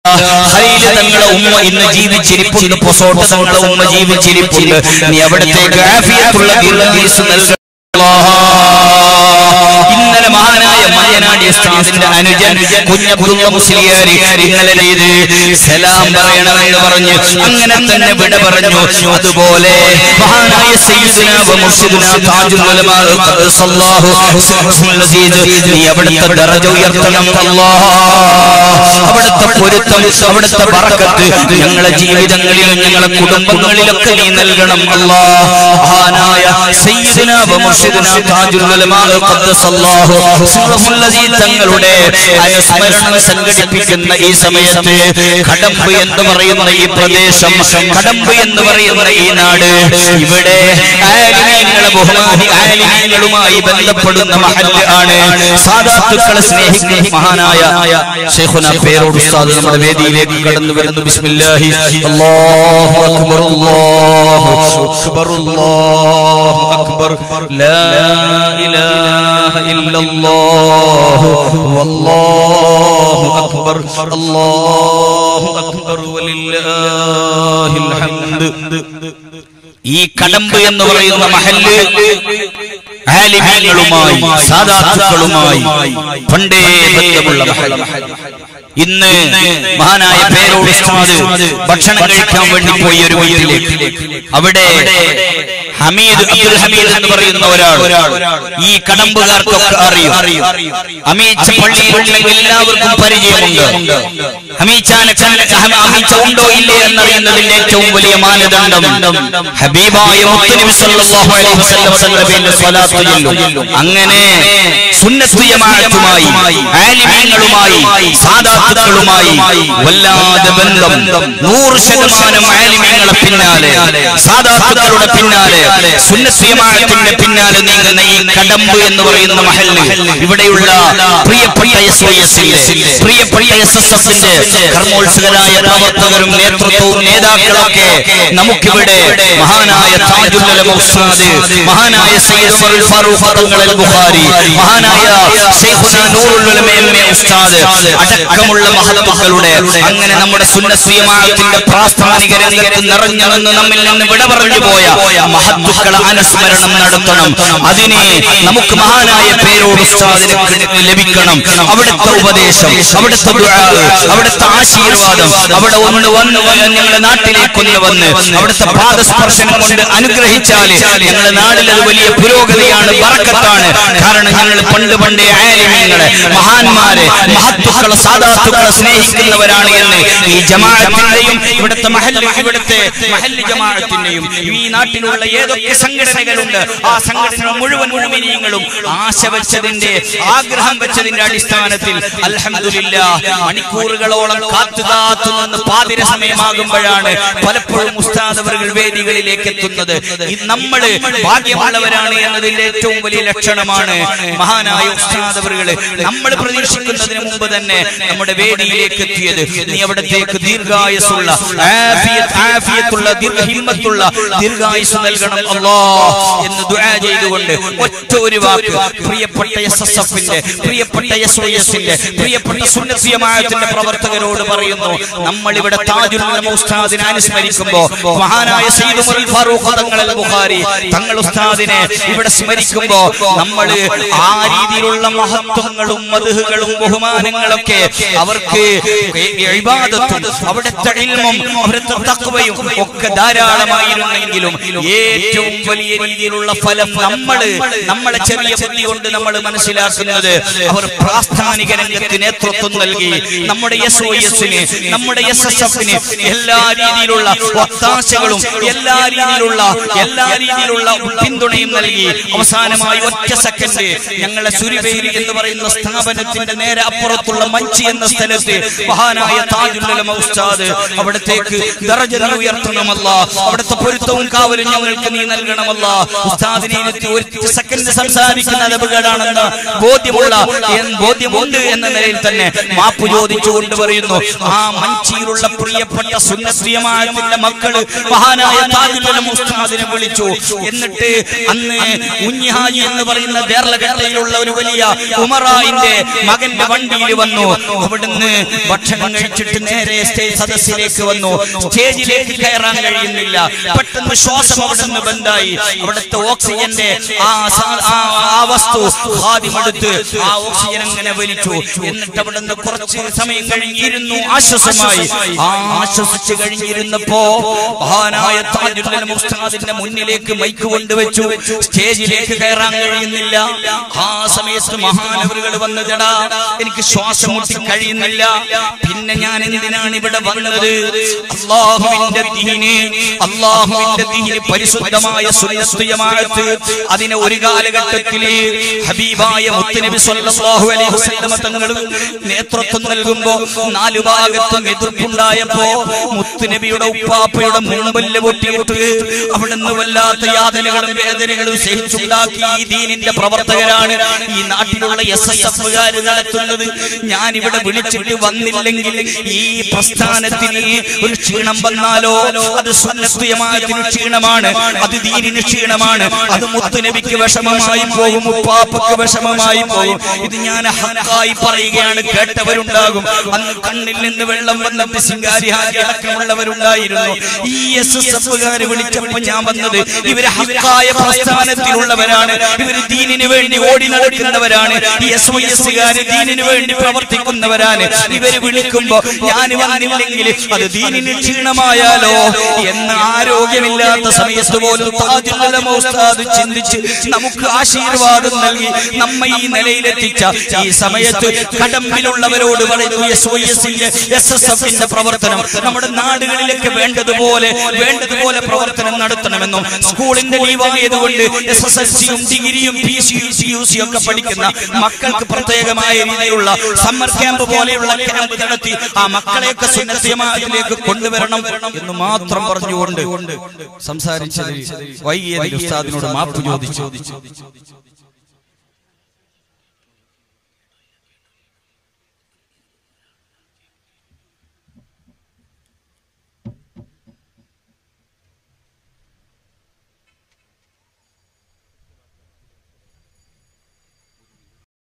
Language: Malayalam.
ഖലീല് തങ്ങളെ ഉമ്മ ഇന്ന് ജീവിച്ചിരിപ്പുണ്ട് പൊസോട്ട തങ്ങളെ ഉമ്മ ജീവിച്ചിരിപ്പുണ്ട് നീ അവിടത്തേക്ക് ആഫിയത്തുള്ള ദീർഘദീർഘ നൽകണം ഇന്നലെ മഹാനായ മയ്യനാടി ഉസ്താദിന്റെ അനുജൻ കുഞ്ഞബ്ദുള്ള മുസ്ലിയാരി ഇന്നലെ ചെയ്ത് സലാം പറയണമെന്ന് പറഞ്ഞു അങ്ങനെ തന്നെ വിട പറഞ്ഞു അതുപോലെ മഹാനായ സയ്യിദുന വ മുർഷിദുന താജുൽ ഉലമാ ഖദ്ദസല്ലാഹു സിർറുൽ അസീസ് നീ അവിടുത്തെ ദറജ ഉയർത്തണം അല്ലാഹ് അവിടുത്തെ പൊരുത്തം അവിടുത്തെ ബറക്കത്ത് ഞങ്ങളെ ജീവിതങ്ങളിലും ഞങ്ങളെ കുടുംബങ്ങളിലൊക്കെ നീ നൽകണം അല്ലാഹ് മഹാനായ സയ്യിദുന വ മുർഷിദുന താജുൽ ഉലമാ ഖദ്ദസല്ലാഹു സിർറുൽ അസീസ് തങ്ങളുടെ അനുസ്മരണം സംഘടിപ്പിക്കുന്ന ഈ സമയത്ത് കടമ്പ് എന്ന് പറയുന്ന ഈ പ്രദേശം കടമ്പ് എന്ന് പറയുന്ന ഈ നാട് ഇവിടെ ആലിമീങ്ങളെ ബഹുമാനി ആലിമീങ്ങളുമായി ബന്ധപ്പെടുന്ന മഹല്ല് ആണ് സാദാത്തുക്കളെ സ്നേഹിക്കുന്ന മഹാനായ ഷെയ്ഖുന പേരോട് ഉസ്താദ് നമ്മുടെ വേദിയിലേക്ക് കടന്നു വരുന്നു ബിസ്മില്ലാഹി അല്ലാഹു അക്ബർ അല്ലാഹു അക്ബർ അല്ലാഹു അക്ബർ ലാ ഇലാഹ ഇല്ലല്ലാഹു വല്ലാഹു അക്ബർ അല്ലാഹു അക്ബർ വലില്ലാഹിൽ ഹംദ് ഈ കടമ്പ് എന്ന് പറയുന്ന മഹല്ല് ആലിമീങ്ങളുമായി സാദാത്തുക്കളുമായി പണ്ടേ ബന്ധമുള്ള മഹല്ല് ഇന്ന് മഹാനായ പേരോട് ഉസ്താദ് ഭക്ഷണം കഴിക്കാൻ വേണ്ടി പോയി ഒരു വീട്ടിലേക്ക് അവിടെ ഹമീദ് അബ്ദുൽ ഹമീദ് എന്ന് പറയുന്ന ഒരാൾ ഈ കടമ്പുകാർക്കൊക്കെ അറിയും അമീച്ച പള്ളിയിലുണ്ടെങ്കിൽ എല്ലാവർക്കും പരിചയമുണ്ട് ഹമീച്ചാനെ അമീച്ച ഉണ്ടോ ഇല്ലേ എന്നറിയുന്നതിന്റെ ഏറ്റവും വലിയ മാനദണ്ഡം ഹബീബായ മുത്തനബി സല്ലല്ലാഹു അലൈഹി വസല്ലം തങ്ങളുടെ സ്വലാത്ത് ചൊല്ലും അങ്ങനെ സുന്നത്ത് ജമാഅത്തുമായി ആലിമീങ്ങളുമായി സാദാത്തുക്കളുമായി വല്ലാതെ ബന്ധം നൂറ് ശതമാനം ആലിമീങ്ങളെ പിന്നാലെ സാദാത്തുക്കളുടെ പിന്നാലെ സുന്നത്ത് ജമാഅത്തിന്റെ പിന്നാലെ നീങ്ങുന്ന ഈ കടമ്പ് എന്ന് പറയുന്ന മഹല്ല് ഇവിടെയുള്ള പ്രിയപ്പെട്ട എസ് വൈ എസിന്റെ പ്രിയപ്പെട്ട എസ് എസ് എഫിന്റെ കർമ്മോത്സുകരായ പ്രവർത്തകരും നേതൃത്വവും നേതാക്കളൊക്കെ നമുക്കിവിടെ മഹാനായ താജുൽ ഉലമ ഉസ്താദ് മഹാനായ സയ്യിദ് ഉമറുൽ ഫാറൂഖ് തങ്ങൾ അൽ ബുഖാരി മഹാനായ ശൈഖുന നൂറുൽ ഉലമ എം എ ഉസ്താദ് അടക്കമുള്ള മഹത്തുക്കളുടെ അങ്ങനെ നമ്മുടെ സുന്നസ്വീയമാത്തിന്റെ പ്രാസ്ഥാനിക രംഗത്ത് നിറഞ്ഞു നിന്ന് നമ്മിൽ നിന്ന് വിട പറഞ്ഞു പോയ മഹത്തുക്കളെ അനുസ്മരണം നടത്തണം അതിനെ നമുക്ക് മഹാനായ പേരോട് ഉസ്താദിന് ലഭിക്കണം അവിടുത്തെ ഉപദേശം അവിടുത്തെ ദുആ, അവിടുത്തെ ആശീർവാദം അവിടെ ഒന്ന് വന്ന് വന്ന് ഞങ്ങളുടെ നാട്ടിലേക്ക് ഒന്ന് വന്ന് അവിടുത്തെ പാദസ്പർശനം കൊണ്ട് അനുഗ്രഹിച്ചാൽ ഞങ്ങളുടെ നാടിൽ അത് വലിയ പുരോഗതിയാണ് ബറക്കത്താണ് കാരണം ഞങ്ങൾ പണ്ട് പണ്ടേ ആലിമീങ്ങളെ മഹാന്മാരെ മഹത്തുക്കളെ സാധാത്തുക്കളെ സ്നേഹിക്കുന്നവരാണ് എന്ന് ഈ ജമാഅത്തിന്റെയും ഇവിടുത്തെ മഹല്ല് ഇവിടുത്തെ മഹല്ല് ജമാഅത്തിന്റെയും ഈ നാട്ടിലുള്ള ഏതൊക്കെ സംഘടനകളുണ്ട് ആ സംഘടന മുഴുവൻ മുഴുവനും ആശ വെച്ചതിന്റെ ആഗ്രഹം വെച്ചതിന്റെ അടിസ്ഥാനത്തിൽ അൽഹംദുലില്ല മണിക്കൂറുകളോളം കാത്തു കാത്തു നിന്ന് പാതിര സമയമാകുമ്പോഴാണ് പലപ്പോഴും ഉസ്താദവറുകൾ വേദികളിലേക്ക് എത്തുന്നത് ഈ നമ്മള് ഭാഗ്യമുള്ളവരാണ് എന്നതിന്റെ ഏറ്റവും വലിയ ലക്ഷണമാണ് മഹാനായ ഉസ്താദവറുകൾ നമ്മൾ പ്രതീക്ഷിക്കുന്നതിന് മുമ്പ് തന്നെ നമ്മുടെ വേദിയിലേക്ക് എത്തിയത് നീ അവിടത്തേക്ക് ദീർഘായുസുള്ള ആഫിയത്ത് ആഫിയത്തുള്ള ദീർഘഹിമ്മത്തുള്ള ദീർഘായുസ് നൽകണം അല്ലാ എന്ന് ദുആ ചെയ്തുകൊണ്ട് ഒറ്റ ഒരു വാക്ക് പ്രിയപ്പെട്ട എസ് എസ് എഫിന്റെ പ്രിയപ്പെട്ട എസ് വൈ എസിന്റെ പ്രിയപ്പെട്ട സുന്നസിയമായത്തിന്റെ പ്രവർത്തകരോട് പറയുന്നു നമ്മൾ ഇവിടെ താജുൽ ഉലമ ഉസ്താദിനെ അനുസ്മരിക്കുമ്പോ മഹാനായ സയ്യിദ് ഉമറുൽ ഫാറൂഖ് തങ്ങൾ അൽ ബുഖാരി തങ്ങൾ ഉസ്താദിനെ ഇവിടെ സ്മരിക്കുമ്പോ നമ്മൾ ആ രീതിയിലുള്ള മഹത്വങ്ങളും മധുഹുകളും ബഹുമാനങ്ങളൊക്കെ അവർക്ക് ഇബാദത്തും അവിടുത്തെ ഇൽമും അവിടുത്തെ തഖ്വയും ഒക്കെ ധാരാളമായിരുന്നെങ്കിലും ഏറ്റവും വലിയ രീതിയിലുള്ള ഫലം നമ്മള് നമ്മളെ ചെറിയ ബുദ്ധി കൊണ്ട് നമ്മൾ മനസ്സിലാക്കുന്നത് അവർ പ്രാസ്ഥാനിക രംഗത്ത് നേതൃത്വം നൽകി നമ്മുടെ എസ് ഒ എസിന് നമ്മുടെ എസ് എസ് എഫിന് എല്ലാ രീതിയിലുള്ള ഒത്താശകളും എല്ലാ രീതിയിലുള്ള എല്ലാ രീതിയിലുള്ള പിന്തുണയും നൽകി അവസാനമായി ഒറ്റ സെക്കൻഡ് ഞങ്ങളെ സുരിവേലി എന്ന് പറയുന്ന സ്ഥാപനത്തിന്റെ നേരെ അപ്പുറത്തുള്ള മഞ്ചി എന്ന സ്ഥലത്ത് മഹാനായ താജുൽ ഉസ്താദ് അവിടത്തേക്ക് ദറജ നീ ഉയർത്തണമല്ല അവിടുത്തെ പൊരുത്തവും കാവലും ഞങ്ങൾക്ക് നീ നൽകണമല്ല ഉസ്താദിനെ ഇരുത്തി ഒരു സെക്കൻഡ് സംസാരിക്കുന്നത് അപകടമാണെന്ന് ബോധ്യമുള്ള എൻ- ബോധ്യമുണ്ട് എന്ന നിലയിൽ തന്നെ മാപ്പ് ചോദിച്ചുകൊണ്ട് പറയുന്നു ആ മഞ്ചിയിലുള്ള പ്രിയപ്പെട്ട സുന്നസ്ത്രീയമായതിന്റെ മക്കള് മഹാനായ താജുൽ ഉസ്താദിനെ വിളിച്ചു എന്നിട്ട് അന്ന് ഉഞ്ഞിഹാജി എന്ന് പറയുന്ന ദേർലഘട്ടയിലുള്ള ഒരു വലിയ ഉമറായിന്റെ മകന്റെ വണ്ടിയിൽ വന്നു അവിടുന്ന് ഭക്ഷണം കഴിച്ചിട്ട് നേരെ സ്റ്റേജ് സദസ്സിലേക്ക് വന്നു സ്റ്റേജിലേക്ക് കയറാൻ കഴിയുന്നില്ല പെട്ടെന്ന് ശ്വാസം അവിടുന്ന് ബന്ധായി അവിടുത്തെ ഓക്സിജന്റെ ആ സാ- ആ- ആ വസ്തു ഹാദിമെടുത്ത് ആ ഓക്സിജൻ അങ്ങനെ വലിച്ചു എന്നിട്ട് അവിടുന്ന് കുറച്ച് സമയം കഴിഞ്ഞിരുന്നു ആശ്വാസമായി ആ ആശ്വസിച്ച് കഴിഞ്ഞിരുന്നപ്പോ മഹാനായ താജുൽ മുസ്താദിന്റെ മുന്നിലേക്ക് മൈക്ക് കൊണ്ടുവച്ചു സ്റ്റേജിലേക്ക് കയറാൻ കഴിയുന്നില്ല ആ സമയത്ത് മഹാനവറുകൾ വന്നതടാ എനിക്ക് ശ്വാസം മുട്ടി കഴിയുന്നില്ല പിന്നെ ഞാൻ എന്തിനാണ് ഇവിടെ വന്നത് അള്ളാഹുവിന്റെ ദീന് അള്ളാഹുവിന്റെ ദീന് പരിശുദ്ധമായ സുന്നത്തുയമാഴത്ത് അതിനെ ഒരു കാലഘട്ടത്തില് ഹബീബായ മുത്തുനബി സല്ലല്ലാഹു അലൈഹി വസല്ലമ തങ്ങൾ നേതൃത്വം നൽകുമ്പോ നാലു ഭാഗത്തും എതിർപ്പുണ്ടായപ്പോ മുത്തുനബിയുടെ ഉപ്പാപ്പയുടെ മുമ്പല് പൊട്ടിയിട്ട് അവിടുന്ന് വല്ലാത്ത യാതനകളും വേദനകളും സഹിച്ചുണ്ടാക്കി ഈ ദീനിന്റെ പ്രവർത്തകരാണ് ഈ നാട്ടിലുള്ള എസ് എസ് എഫുകാര് നടത്തുന്നത് ഞാൻ ഇവിടെ വിളിച്ചിട്ട് വന്നില്ലെങ്കിൽ ഈ പ്രസ്ഥാനത്തിന് ഒരു ക്ഷീണം വന്നാലോ അത് സുന്നത്തുയമായതിന് ക്ഷീണമാണ് അത് ദീനിന് ക്ഷീണമാണ് അത് മുത്തുനബിക്ക് വിഷമമായി പോകും ഉപ്പാപ്പക്ക് വിഷമമായി പോകും ഇത് ഞാൻ ഹക്കായി പറയുകയാണ് കേട്ടവരുണ്ടാകും അന്ന് കണ്ണിൽ നിന്ന് വെള്ളം വന്നിട്ട് സിംഗാരിഹാജി അടക്കമുള്ളവരുണ്ടായിരുന്നു ഈ എസ് എസ് എഫുകാര് വിളിച്ചപ്പോൾ ഞാൻ വന്നത് ഇവര് ഹക്കായ പ്രസ്ഥാനത്തിലുള്ളവരാണ് ഇവര് ദീനിന് വേണ്ടി ഓടി നടക്കുന്നവരാണ് ഈ എസ് വൈ എസ്സുകാര് ദീനിന് വേണ്ടി പ്രവർത്തിക്കുന്നവരാണ് ഇവര് വിളിക്കുമ്പോ ഞാൻ വന്നില്ലെങ്കിൽ അത് ദീനിന് ക്ഷീണമായാലോ എന്ന ആരോഗ്യമില്ലാത്ത സമയത്ത് പോലും താജുൽ ഉലമ ഉസ്താദ് ചിന്തിച്ച് നമുക്ക് ആശീർവാദം നൽകി നമ്മെ ഈ നിലയിലെത്തിച്ച ഈ സമയത്ത് കടമ്പിലുള്ളവരോട് പറയുന്നു എസ് ഒ എസിന്റെ എസ് എസ് എഫിന്റെ പ്രവർത്തനം നമ്മുടെ നാടുകളിലൊക്കെ വേണ്ടതുപോലെ വേണ്ടതുപോലെ പ്രവർത്തനം നടത്തണമെന്നും സ്കൂളിന്റെ ലീവായതുകൊണ്ട് എസ് എസ് എൽ സിയും ഡിഗ്രിയും പി സിയും സി യു സിയും ഒക്കെ പഠിക്കുന്ന മക്കൾക്ക് പ്രത്യേകമായ രീതിയിലുള്ള സമ്മർ ക്യാമ്പ് പോലെയുള്ള ക്യാമ്പ് നടത്തി ആ മക്കളെയൊക്കെ സുന്നത്തിയമായതിലേക്ക് കൊണ്ടുവരണം എന്ന് മാത്രം പറഞ്ഞുകൊണ്ട് സംസാരിച്ചതിൽ വൈകിയ ഉസ്താദിനോട് മാപ്പ് ചോദിച്ചു